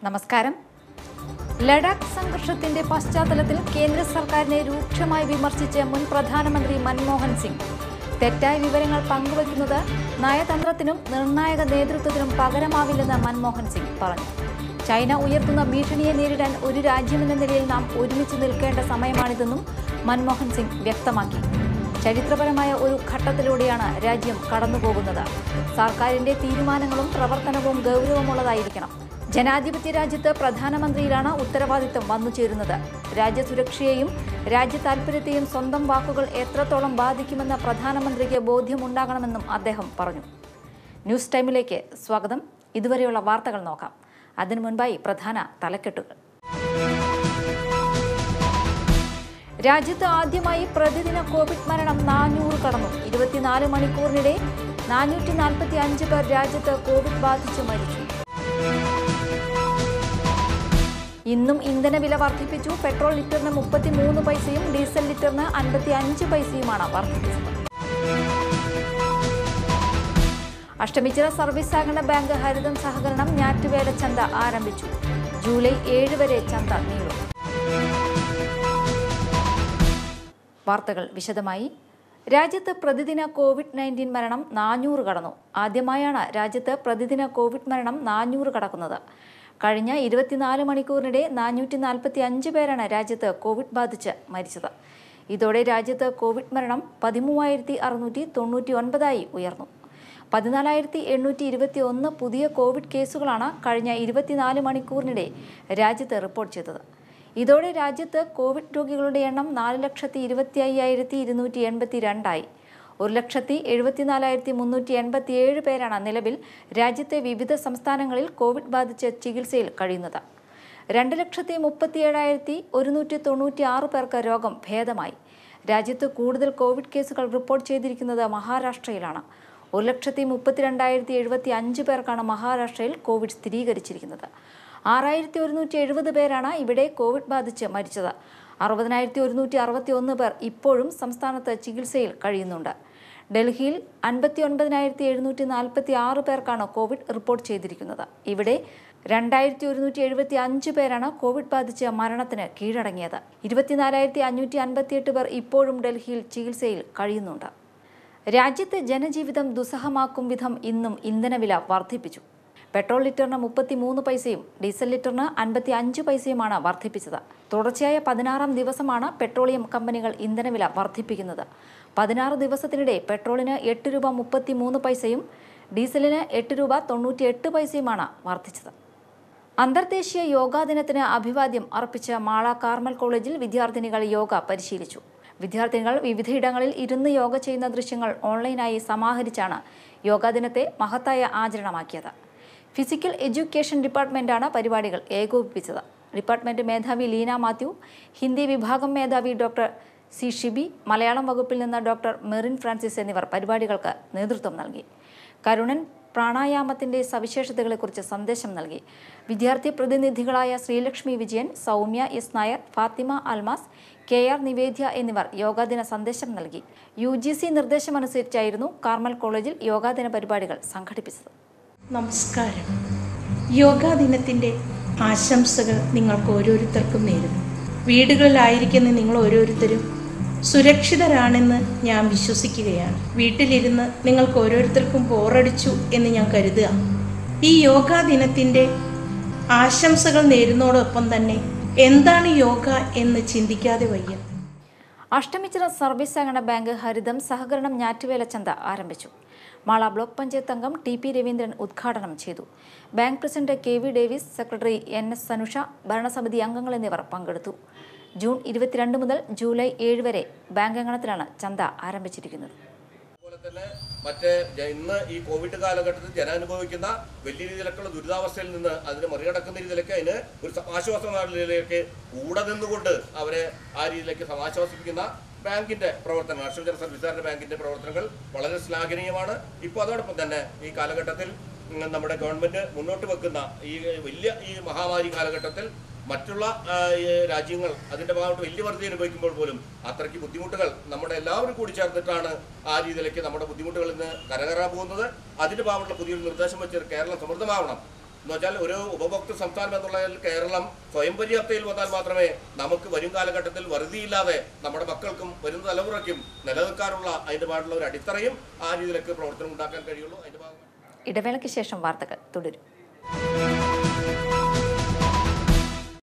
നമസ്കാരം ലഡാക്ക് സംഘർഷത്തിന്റെ പശ്ചാത്തലത്തിൽ കേന്ദ്ര സർക്കാരിനെ രൂക്ഷമായി വിമർശിച്ച് മുൻ പ്രധാനമന്ത്രി മൻമോഹൻ സിംഗ് തെറ്റായ വിവരങ്ങൾ പങ്കുവയ്ക്കുന്നത് നയതന്ത്രത്തിനും നിർണായക നേതൃത്വത്തിനും പകരമാവില്ലെന്ന് മൻമോഹൻ സിംഗ് പറഞ്ഞു ചൈന ഉയർത്തുന്ന ഭീഷണിയെ നേരിടാൻ ഒരു രാജ്യമെന്ന നിലയിൽ നാം ഒരുമിച്ച് നിൽക്കേണ്ട സമയമാണിതെന്നും മൻമോഹൻ സിംഗ് വ്യക്തമാക്കി ചരിത്രപരമായ ഒരു ഘട്ടത്തിലൂടെയാണ് രാജ്യം കടന്നുപോകുന്നത് സർക്കാരിന്റെ തീരുമാനങ്ങളും പ്രവർത്തനവും ഗൗരവമുള്ളതായിരിക്കണം ജനാധിപത്യ രാജ്യത്ത് പ്രധാനമന്ത്രിയിലാണ് ഉത്തരവാദിത്തം വന്നു ചേരുന്നത് രാജ്യസുരക്ഷയെയും രാജ്യ താൽപര്യത്തെയും സ്വന്തം വാക്കുകൾ എത്രത്തോളം ബാധിക്കുമെന്ന പ്രധാനമന്ത്രിക്ക് ബോധ്യമുണ്ടാകണമെന്നും അദ്ദേഹം പറഞ്ഞു ന്യൂസ് ടൈമിലേക്ക് സ്വാഗതം ഇതുവരെയുള്ള വാർത്തകൾ നോക്കാം അതിനു മുൻപായി പ്രധാന തലക്കെട്ടുകൾ രാജ്യത്ത് ആദ്യമായി പ്രതിദിന കോവിഡ് മരണം നാനൂറ് കടന്നു ഇരുപത്തിനാല് മണിക്കൂറിനിടെ നാനൂറ്റി നാൽപ്പത്തി അഞ്ച് പേർ രാജ്യത്ത് കോവിഡ് ബാധിച്ച് മരിച്ചു ഇന്നും ഇന്ധനവില വർദ്ധിപ്പിച്ചു പെട്രോൾ ലിറ്ററിന് മുപ്പത്തിമൂന്ന് പൈസയും ഡീസൽ ലിറ്ററിന് അൻപത്തി അഞ്ച് പൈസയുമാണ് വർദ്ധിപ്പിച്ചത് അഷ്ടമിച്ചിറ സർവീസ് സഹകരണ ബാങ്ക് ഹരിതം സഹകരണം ഞാറ്റുവേല ചന്ത ആരംഭിച്ചു ജൂലൈ ഏഴ് വരെ ചന്ത നീളും വാർത്തകൾ വിശദമായി രാജ്യത്ത് പ്രതിദിന കോവിഡ് നയൻറ്റീൻ മരണം നാനൂറ് കടന്നു ആദ്യമായാണ് രാജ്യത്ത് പ്രതിദിന കോവിഡ് മരണം നാനൂറ് കടക്കുന്നത് കഴിഞ്ഞ ഇരുപത്തിനാല് മണിക്കൂറിനിടെ നാനൂറ്റി നാൽപ്പത്തി അഞ്ച് പേരാണ് രാജ്യത്ത് കോവിഡ് ബാധിച്ച് മരിച്ചത് ഇതോടെ രാജ്യത്ത് കോവിഡ് മരണം പതിമൂവായിരത്തി അറുന്നൂറ്റി തൊണ്ണൂറ്റി ഒൻപതായി ഉയർന്നു പതിനാലായിരത്തി എണ്ണൂറ്റി ഇരുപത്തി ഒന്ന് പുതിയ കോവിഡ് കേസുകളാണ് കഴിഞ്ഞ ഇരുപത്തിനാല് മണിക്കൂറിനിടെ രാജ്യത്ത് റിപ്പോർട്ട് ചെയ്തത് ഇതോടെ രാജ്യത്ത് കോവിഡ് രോഗികളുടെ എണ്ണം നാല് ലക്ഷത്തി ഇരുപത്തി അയ്യായിരത്തി ഇരുന്നൂറ്റി എൺപത്തി രണ്ടായി ഒരു ലക്ഷത്തി എഴുപത്തിനാലായിരത്തി മുന്നൂറ്റി എൺപത്തി ഏഴ് പേരാണ് നിലവിൽ രാജ്യത്തെ വിവിധ സംസ്ഥാനങ്ങളിൽ കോവിഡ് ബാധിച്ച് ചികിത്സയിൽ കഴിയുന്നത് രണ്ട് ലക്ഷത്തി മുപ്പത്തി ഏഴായിരത്തി ഒരുന്നൂറ്റി തൊണ്ണൂറ്റി ആറ് പേർക്ക് രോഗം ഭേദമായി രാജ്യത്ത് കൂടുതൽ കോവിഡ് കേസുകൾ റിപ്പോർട്ട് ചെയ്തിരിക്കുന്നത് മഹാരാഷ്ട്രയിലാണ് ഒരു ലക്ഷത്തി മുപ്പത്തിരണ്ടായിരത്തി എഴുപത്തി അഞ്ച് പേർക്കാണ് മഹാരാഷ്ട്രയിൽ കോവിഡ് സ്ഥിരീകരിച്ചിരിക്കുന്നത് ആറായിരത്തി ഒരുന്നൂറ്റി എഴുപത് പേരാണ് ഇവിടെ കോവിഡ് ബാധിച്ച് മരിച്ചത് അറുപതിനായിരത്തി ഒരുന്നൂറ്റി അറുപത്തി ഒന്ന് പേർ ഇപ്പോഴും സംസ്ഥാനത്ത് ചികിത്സയിൽ കഴിയുന്നുണ്ട് ഡൽഹിയിൽ അൻപത്തി ഒൻപതിനായിരത്തി എഴുന്നൂറ്റി നാൽപ്പത്തി ആറ് പേർക്കാണ് കോവിഡ് റിപ്പോർട്ട് ചെയ്തിരിക്കുന്നത് ഇവിടെ രണ്ടായിരത്തി ഒരുന്നൂറ്റി എഴുപത്തി അഞ്ച് പേരാണ് കോവിഡ് ബാധിച്ച് മരണത്തിന് കീഴടങ്ങിയത് ഇരുപത്തിനാലായിരത്തി അഞ്ഞൂറ്റി അൻപത്തിയെട്ട് പേർ ഇപ്പോഴും ഡൽഹിയിൽ ചികിത്സയിൽ കഴിയുന്നുണ്ട് രാജ്യത്തെ ജനജീവിതം ദുസ്സഹമാക്കും വിധം ഇന്നും ഇന്ധനവില വർദ്ധിപ്പിച്ചു പെട്രോൾ ലിറ്ററിന് മുപ്പത്തി മൂന്ന് പൈസയും ഡീസൽ ലിറ്ററിന് അൻപത്തി അഞ്ച് പൈസയുമാണ് വർദ്ധിപ്പിച്ചത് തുടർച്ചയായ പതിനാറാം ദിവസമാണ് പെട്രോളിയം കമ്പനികൾ ഇന്ധനവില വർദ്ധിപ്പിക്കുന്നത് പതിനാറ് ദിവസത്തിനിടെ പെട്രോളിന് എട്ട് രൂപ മുപ്പത്തി മൂന്ന് പൈസയും ഡീസലിന് എട്ട് രൂപ തൊണ്ണൂറ്റി എട്ട് പൈസയുമാണ് വർദ്ധിച്ചത് അന്തർദേശീയ യോഗാ ദിനത്തിന് അഭിവാദ്യം അർപ്പിച്ച മാള കാർമൽ കോളേജിൽ വിദ്യാർത്ഥിനികൾ യോഗ പരിശീലിച്ചു വിദ്യാർത്ഥിനികൾ വിവിധയിടങ്ങളിൽ ഇരുന്ന് യോഗ ചെയ്യുന്ന ദൃശ്യങ്ങൾ ഓൺലൈനായി സമാഹരിച്ചാണ് യോഗാ ദിനത്തെ മഹത്തായ ആചരണമാക്കിയത് ഫിസിക്കൽ എഡ്യൂക്കേഷൻ ഡിപ്പാർട്ട്മെന്റാണ് പരിപാടികൾ ഏകോപിപ്പിച്ചത് ഡിപ്പാർട്ട്മെന്റ് മേധാവി ലീന മാത്യു ഹിന്ദി വിഭാഗം മേധാവി ഡോക്ടർ സി ഷിബി മലയാളം വകുപ്പിൽ നിന്ന് ഡോക്ടർ മെറിൻ ഫ്രാൻസിസ് എന്നിവർ പരിപാടികൾക്ക് നേതൃത്വം നൽകി കരുണൻ പ്രാണായാമത്തിന്റെ സവിശേഷതകളെക്കുറിച്ച് സന്ദേശം നൽകി വിദ്യാർത്ഥി പ്രതിനിധികളായ Sreelakshmi Vijayan Soumya S Nair Fathima Almas K R Nivedya എന്നിവർ യോഗാദിന സന്ദേശം നൽകി യു ജി സി നിർദ്ദേശമനുസരിച്ചായിരുന്നു കാർമൽ കോളേജിൽ യോഗാദിന പരിപാടികൾ സംഘടിപ്പിച്ചത് നമസ്കാരം യോഗാ ദിനത്തിൻ്റെ ആശംസകൾ നിങ്ങൾക്ക് ഓരോരുത്തർക്കും നേരുന്നു വീടുകളിലായിരിക്കുന്ന നിങ്ങൾ ഓരോരുത്തരും സുരക്ഷിതരാണെന്ന് ഞാൻ വിശ്വസിക്കുകയാണ് വീട്ടിലിരുന്ന് നിങ്ങൾക്ക് ഓരോരുത്തർക്കും ബോറടിച്ചു എന്ന് ഞാൻ കരുതുക ഈ യോഗാ ദിനത്തിൻ്റെ ആശംസകൾ നേരുന്നതോടൊപ്പം തന്നെ എന്താണ് യോഗ എന്ന് ചിന്തിക്കാതെ വയ്യ അഷ്ടമിച്ചിറ സർവീസ് സഹകരണ ബാങ്ക് ഹരിതം സഹകരണം ഞാറ്റുവേല ചന്ത ആരംഭിച്ചു മാള ബ്ലോക്ക് പഞ്ചായത്ത് അംഗം ടി പി രവീന്ദ്രൻ ഉദ്ഘാടനം ചെയ്തു bank president K V Davis secretary N S Sanusha ഭരണസമിതി അംഗങ്ങൾ എന്നിവർ പങ്കെടുത്തു ജൂൺ ഇരുപത്തിരണ്ട് മുതൽ ജൂലൈ ഏഴ് വരെ ബാങ്ക് അങ്കണത്തിലാണ് ചന്ത ആരംഭിച്ചിരിക്കുന്നത് അതുപോലെ തന്നെ മറ്റ് ജ- ഇന്ന് ഈ കോവിഡ് കാലഘട്ടത്തിൽ ജനം അനുഭവിക്കുന്ന വലിയ രീതിയിലൊക്കെയുള്ള ദുരിതാവസ്ഥയിൽ നിന്ന് അതിനെ മറികടക്കുന്ന രീതിയിലേക്ക് അതിന് ഒരു സ- ആശ്വാസമായ രീതിയിലേക്ക് കൂടെ നിന്നുകൊണ്ട് അവരെ ആ രീതിയിലേക്ക് സമാശ്വാസിപ്പിക്കുന്ന ബാങ്കിന്റെ പ്രവർത്തനങ്ങൾ അക്ഷര സർവീസ് ബാങ്കിന്റെ പ്രവർത്തനങ്ങൾ വളരെ ശ്ലാഘനീയമാണ് ഇപ്പോൾ അതോടൊപ്പം തന്നെ ഈ കാലഘട്ടത്തിൽ ഉം, നമ്മുടെ ഗവൺമെന്റ് മുന്നോട്ട് വെക്കുന്ന ഈ വലിയ ഈ മഹാമാരി കാലഘട്ടത്തിൽ മറ്റുള്ള ആ, ഈ രാജ്യങ്ങൾ അതിന്റെ ഭാഗമായിട്ട് വലിയ വർദ്ധി അനുഭവിക്കുമ്പോൾ പോലും അത്രയ്ക്ക് ബുദ്ധിമുട്ടുകൾ നമ്മുടെ എല്ലാവരും കൂടി ചേർന്നിട്ടാണ് ആ രീതിയിലേക്ക് നമ്മുടെ ബുദ്ധിമുട്ടുകളിൽ നിന്ന് കരകയറാൻ പോകുന്നത് അതിന്റെ ഭാഗമായിട്ടുള്ള പുതിയൊരു നിർദ്ദേശം വെച്ച് കേരളം സമൃദ്ധമാവണം എന്ന് വെച്ചാൽ ഒരു ഉപഭോക്തൃ സംസ്ഥാനം എന്നുള്ളതിൽ കേരളം സ്വയം പര്യാപ്തയിൽ വന്നാൽ മാത്രമേ നമുക്ക് വരും കാലഘട്ടത്തിൽ വറുതിയില്ലാതെ നമ്മുടെ മക്കൾക്കും വരും തലമുറയ്ക്കും നിലനിൽക്കാനുള്ള അതിൻ്റെതായിട്ടുള്ള ഒരു അടിത്തറയും ആ രീതിയിലൊക്കെ പ്രവർത്തനം ഉണ്ടാക്കാൻ കഴിയുള്ളൂ അതിൻ്റെ ഭാഗമായി ഇടവേളയ്ക്ക് ശേഷം വാർത്തകൾ തുടരും